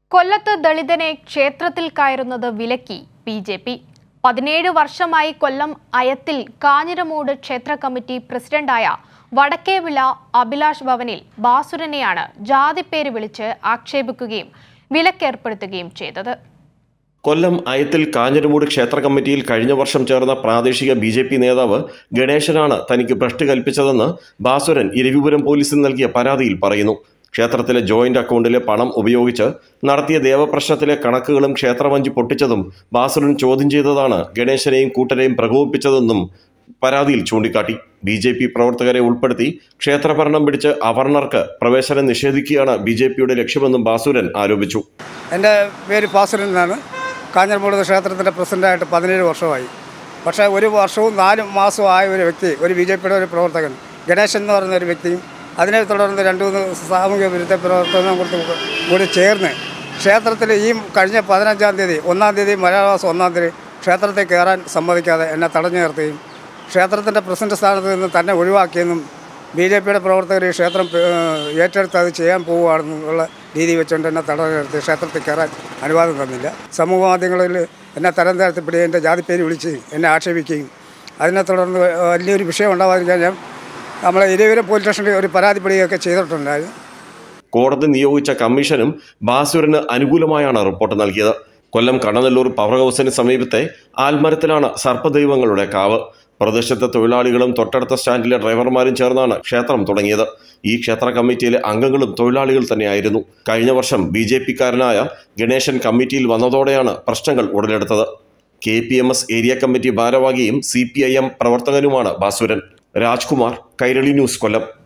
കൊല്ലത്ത് ദളിതനെ ക്ഷേത്രത്തിൽ കയറുന്നത് വിലക്കി ബി ജെ പി പതിനേഴ് വർഷമായി കൊല്ലം അയത്തിൽ കാഞ്ഞിരമൂട് ക്ഷേത്ര കമ്മിറ്റി പ്രസിഡന്റായ വടക്കേവിള അഭിലാഷ് ഭവനിൽ ബാസുരനെയാണ് ജാതിപ്പേര് വിളിച്ച് ആക്ഷേപിക്കുകയും വിലക്കേർപ്പെടുത്തുകയും ചെയ്തത് കൊല്ലം അയത്തിൽ കാഞ്ഞിരമൂട് ക്ഷേത്ര കമ്മിറ്റിയിൽ കഴിഞ്ഞ വർഷം ചേർന്ന പ്രാദേശിക ബി ജെ പി നേതാവ് ഗണേശനാണ് തനിക്ക് ഭ്രഷ്ട് കൽപ്പിച്ചതെന്ന് ബാസുരൻ ഇരവിപുരം പോലീസിന് നൽകിയ പരാതിയിൽ പറയുന്നു ക്ഷേത്രത്തിലെ ജോയിന്റ് അക്കൗണ്ടിലെ പണം ഉപയോഗിച്ച് നടത്തിയ ദേവപ്രശ്നത്തിലെ കണക്കുകളും ക്ഷേത്രവഞ്ചി പൊട്ടിച്ചതും ബാസുരൻ ചോദ്യം ചെയ്തതാണ് ഗണേശനെയും കൂട്ടരെയും പ്രകോപിപ്പിച്ചതെന്നും പരാതിയിൽ ചൂണ്ടിക്കാട്ടി ബി ജെ പി പ്രവർത്തകരെ ഉൾപ്പെടുത്തി ക്ഷേത്രഭരണം പിടിച്ച് അവർണർക്ക് പ്രവേശനം നിഷേധിക്കുകയാണ് ബി ജെ പിയുടെ ലക്ഷ്യമെന്നും ബാസുരൻ ആരോപിച്ചു എൻ്റെ പേര് പാസുരൻ എന്നാണ് കാഞ്ഞിരമൂട് ക്ഷേത്രത്തിൻ്റെ പ്രസിഡൻ്റായിട്ട് പതിനേഴ് വർഷമായി പക്ഷേ ഒരു വർഷവും നാല് മാസവും ആയ ഒരു വ്യക്തി ഒരു ബി ജെ പിയുടെ ഒരു പ്രവർത്തകൻ ഗണേശൻ എന്ന് പറയുന്ന ഒരു വ്യക്തിയും അതിനെ തുടർന്ന് രണ്ട് മൂന്ന് സാമൂഹ്യ വിരുദ്ധ പ്രവർത്തനം കൂടി കൂടി ചേർന്ന് ക്ഷേത്രത്തിൽ ഈ കഴിഞ്ഞ പതിനഞ്ചാം തീയതി ഒന്നാം തീയതി മലയാളമാസം ഒന്നാം തീയതി ക്ഷേത്രത്തിൽ കയറാൻ സമ്മതിക്കാതെ എന്നെ തടഞ്ഞു നിർത്തുകയും ക്ഷേത്രത്തിൻ്റെ പ്രസിഡന്റ് സ്ഥാനത്ത് നിന്ന് തന്നെ ഒഴിവാക്കിയെന്നും ബി ജെ പിയുടെ പ്രവർത്തകർ ഈ ക്ഷേത്രം ഏഹ്, ഏറ്റെടുത്ത് അത് ചെയ്യാൻ പോവുകയാണെന്നുള്ള രീതി വെച്ചുകൊണ്ട് എന്നെ തടഞ്ഞു നിർത്തി ക്ഷേത്രത്തിൽ കയറാൻ അനുവാദം തന്നില്ല സമൂഹ മാധ്യമങ്ങളിൽ എന്നെ തരം താഴ്ത്തപ്പെടുകയും എൻ്റെ ജാതിപ്പേര് വിളിച്ച് എന്നെ ആക്ഷേപിക്കുകയും അതിനെ തുടർന്ന് വലിയൊരു വിഷയം ഉണ്ടാവാതിരിക്കാൻ ഞാൻ നമ്മളെ ഇരുവരും പോലീസ് സ്റ്റേഷനിൽ ഒരു പരാതിപ്പെടുകയൊക്കെ ചെയ്തിട്ടുണ്ടായിരുന്നു കോടതി നിയോഗിച്ച കമ്മീഷനും ബാസുരന് അനുകൂലമായാണ് റിപ്പോർട്ട് നൽകിയത് കൊല്ലം കണ്ണനെല്ലൂർ പവർ ഹൗസിന് സമീപത്തെ ആൽമരത്തിലാണ് സർപ്പദൈവങ്ങളുടെ കാവ് പ്രദേശത്തെ തൊഴിലാളികളും തൊട്ടടുത്ത സ്റ്റാൻഡിലെ ഡ്രൈവർമാരും ചേർന്നാണ് ക്ഷേത്രം തുടങ്ങിയത് ഈ ക്ഷേത്ര കമ്മിറ്റിയിലെ അംഗങ്ങളും തൊഴിലാളികൾ തന്നെയായിരുന്നു കഴിഞ്ഞ വർഷം ബി ജെ പിക്കാരനായ ഗണേശൻ കമ്മിറ്റിയിൽ വന്നതോടെയാണ് പ്രശ്നങ്ങൾ ഉടലെടുത്തത് K P M S area committee ഭാരവാഹിയും സി പി ഐ എം പ്രവർത്തകനുമാണ് ബാസുരൻ രാജ്കുമാർ കൈരളി ന്യൂസ് കൊല്ലം